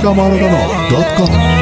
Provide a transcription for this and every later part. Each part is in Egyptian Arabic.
موقع مهرجانات دوت كوم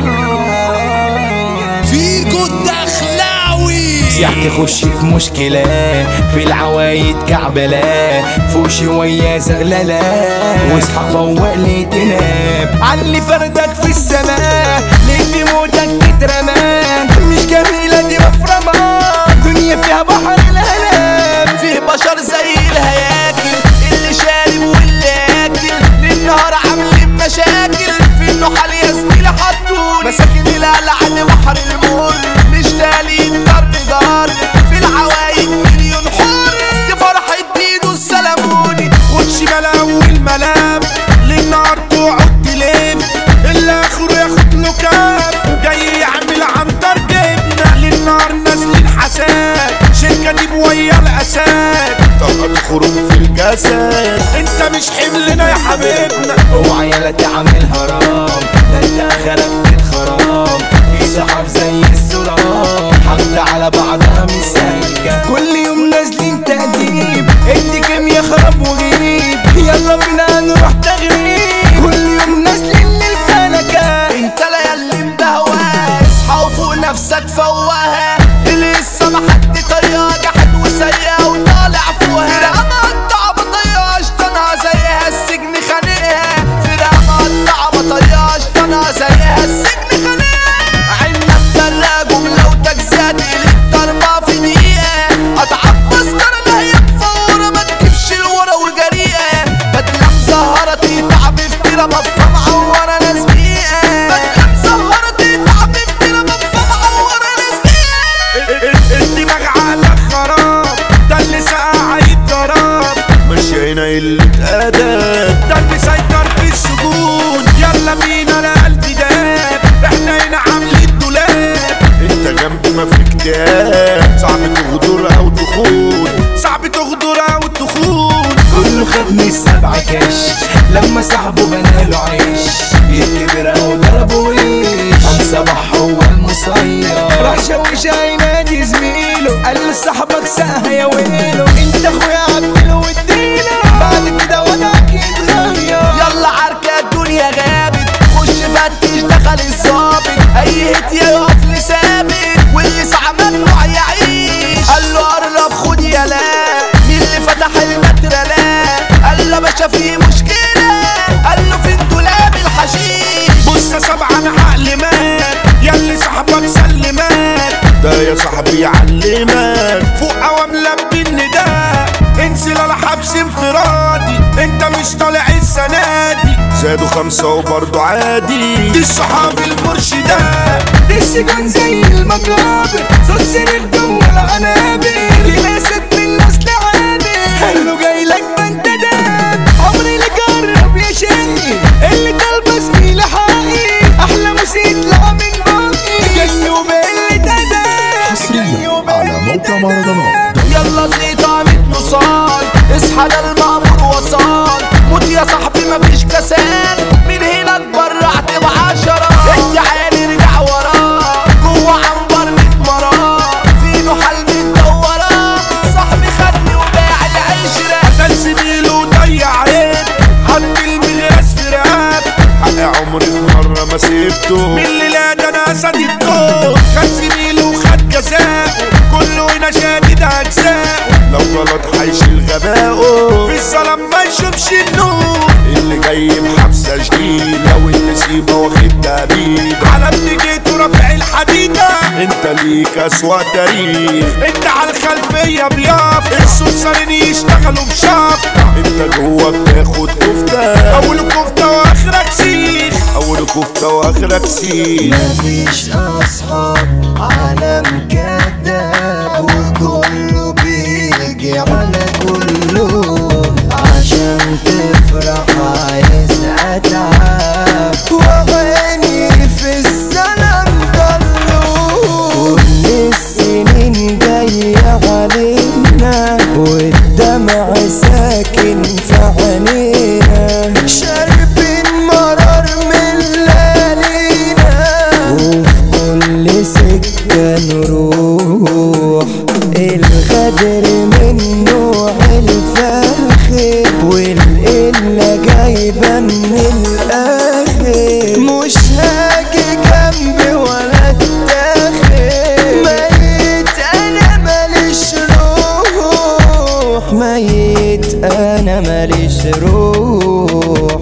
فيكو الدخلاوي سياح تخش في مشكلة في العوايد كعبلة فوق شوية زغللة واصحى فوق لي تنام علي فردك في السماء ليه في موتك تترمى مش جميلة دي مفرمة دنيا فيها بحر الهلام فيه بشر زي الهياكل اللي شارب واللي ياكل للنهار عاملين مشاكل في انه حال يا زميلي حطول مساكن القلعة بحر المر مش تالين دار دار في العوايد مليون حر دي فرحة دينه السلموني خد شمال اول ملام للنار تقعد تلف اللي اخره ياخد له كاف جاي يعمل عنتر جبنه للنار نازلين حساد شركه دي بويا الاساد طاقة خروج في الجسد انت مش حملنا يا حبيبنا اوعى يلا تعمل حرام ده انت اخرك تتخرام في سحاب زي السراب حمد على بعضها مش سالكة كل يوم نازلين تأديب ادي كم يخرب وغيب يلا بينا نروح تغريب كل يوم نازلين للفلكة انت ليالي مدهواه اصحى وفوق نفسك فوقها لسه ما حد طيارة جحد وسيئة وطالع فوقها مقطع بطيئة اشطنها زيها السجن خانقها فرقة مقطع بطيئة اشطنها زيها السجن خانقها عنا مدرة جملة وتجزات الضربة في دقيقة قطعت مسكرة لا هي مفورة ما تجيبش الورا وجريئة بدلة مزهرة تتعب افترا بفهم عورة ناس بيئة بدلة مزهرة تتعب افترا بفهم عورة ناس بيئة الدماغ على خراب ده اللي سقع الضراب مش هنا اللي اتأدب ده اللي سيطر في السجون يلا بينا لقلب داب احنا هنا عاملين دولاب انت جنبي ما في اكتئاب صعب تغدر او تخون صعب تغدر او تخون كله خد من السبع كاش لما صاحبه بناله عيش يكبر او ضربه ويش قام صباح هو المصير راح شوش هينادي زميله قال له صاحبك ساها يا ويله انت اخويا عبدله واديله بعد كده وضعك يتغير يلا عركة الدنيا غابت خش فتش دخل الظابط اي هت يقف لثابت واللي سعى ممنوع يعيش قال له قرب خد يا لا مين اللي فتح المتر لا قال له باشا في مشكلة قال له فين دولاب الحشيش بص يا سبعة انا عقلي مات ياللي صاحبك سلمات ده يا صاحبي يعلمك فوق قوام لبي النداء انزل على حبس انفرادي انت مش طالع السنة دي زادوا خمسة وبرضه عادي دي الصحاب المرشدات دي السجن زي المقابر صوت صريخ جوه العنابر دي ناست من نسل عادي حلو جاي لك ما انت داب عمري اللي جرب يا شقي اللي طالبه زميلي حقي احلى موسيقى طلع من بقي جني وبقلة اداب حصريا على موقع مهرجانات يلا زيطة متصال اصحى ده المأمور وصال موت يا صاحبي مفيش كسان من هنا اتبرعت بعشرة انت عالي رجع وراه جوه عنبر ميت مراه فينه حل متدورة صاحبي خدني وباع العشرة قتل زميله وضيع عين حط المغرس في رقاب حق عمري في مرة ما سيبته من الليلة ده انا اسد الدور خد زميله وخد جزاءه كله هنا شادد اجزاءه لو غلط هيشيل غباءه في الظلام ما يشوفش النور اللي جاي بحبسة جديد لو النسيبة واخد تأبيد على ابن جيته رافع الحديدة انت ليك اسوأ تاريخ انت على الخلفية بياف السوسرين يشتغلوا بشافة انت جوه بتاخد كفتة اول كفتة واخرك سيخ اول كفتة واخرك سيخ مفيش اصحاب عالم كذاب وكله بيجي على كله عشان تفرح عايز اتعب وعيني في السلام ضلوا كل السنين جاية علينا والدمع ساكن في عينينا شاربين مرار من ليالينا وفي كل سكة نروح الغدر من نوع الفاخر والقلة جايبة من الآخر ميت انا ماليش روح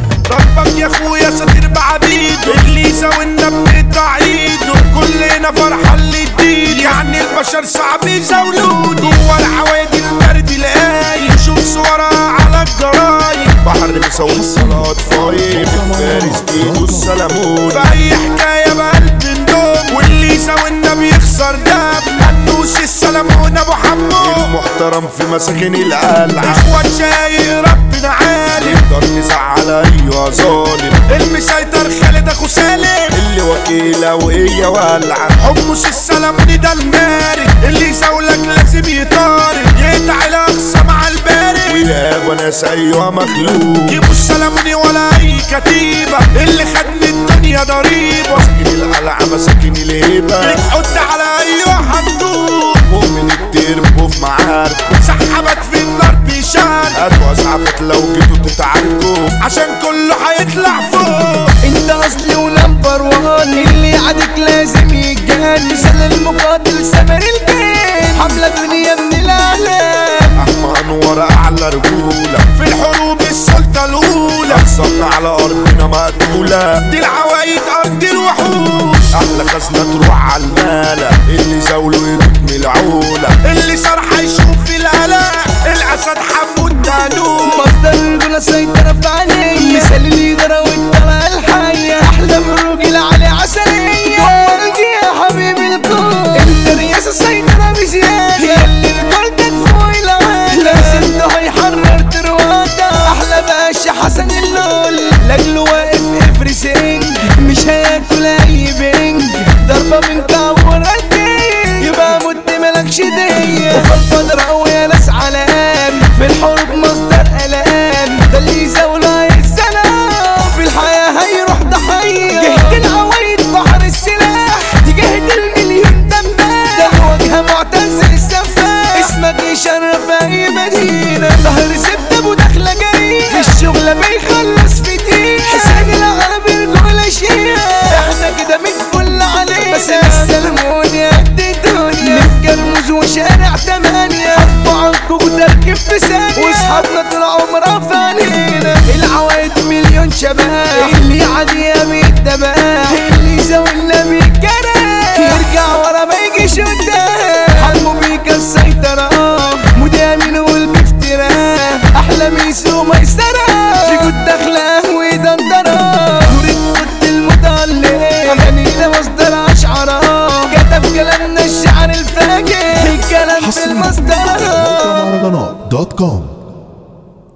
ربك يا اخويا ساتر بعبيده ابليسه والنبي تعيده كلنا فرحة اللي تدير يعني البشر صعب يزاولوني جوا العوادي البرد لاقي شوف صورها على الجرايد بحر مسوي الصلاة فايق فارس دينه السلامون في اي حكاية بقلب ندوم واللي يساوي النبي يخسر دم هنوش السلامون ابو حمو المحترم في مساكن القلعة اخوات شايق ربنا عالم نقدر نزعل ايوه ظالم المسيطر خالد اخو سالم اللي وكيلة وهي والعة حمص السلاموني ده المارد اللي يساولك لازم يطارد يقطع الاقصى مع البارد ويابا ناس ايوه مخلوق جيبوا السلاموني ولا اي كتيبة اللي خد من الدنيا ضريبة مساكين القلعة مساكين الهيبة بتحط على ايوه حدود مؤمن التربو في معاركه سحبت في النار بيشارك هاتوا اسعافات لو جيتوا تتعاركوا عشان كله هيطلع فوق انت اصلي ونمبر وان اللي عادك لازم يتجان مثال المقاتل سمر الجين حملة دنيا من العالم احمى انور اعلى رجولة في الحروب السلطة الاولى اقسمنا على ارضنا مقتولة دي العوايد ارض الوحوش احلى خزنة تروح على المالة اللي زاوله يموت من العولة اللي صار هيشوف القلق الاسد حمود دانوب مصدر الرجولة سيطرة في عيني مثال الليدرة والطلعة الحية أحلى من راجل علي عسلية دورك يا حبيبي الكون انت رئاسة سيطرة بزيادة هي اللي الكل تدفوي العادة لازم ده هيحرر ترواتا أحلى باشا حسن اللول لاجله واقف افرسنج مش هياكل أي بنج ضربة من كور الدين يبقى مت ملكش دية وفي القدر قوي ناس علام في الحروب مصدر ألام ده اللي يزاوله السلام في الحياة هيروح ضحية جهد العوايد بحر السلاح دي جهد المليون دباب ده وجهه معتز السفاح اسمك يشرف أي مدينة ظهر زبدة وداخلة جريمة في الشغلة بيخلص في دقيقة حسين العربي رجولة شيء احنا كده متفل عليه بس السلمون قد الدنيا متجرمز وشارع تمانية حطوا وتركب في ثانية واصحابنا طول عمرها في علينا العوايد مليون شباب اللي عادية بالدباب اللي يزاولنا بالجراب يرجع ورا ما يجيش قدام حمو بيك السيطرة مدامن والبفتراء احلى ميسو ميسرة في جود داخله ودندرة نور القط المتألق اغانينا مصدر اشعارا كتب كلامنا الشعر الفاجر الكلام في حصريا المصدر على موقع مهرجانات دوت كوم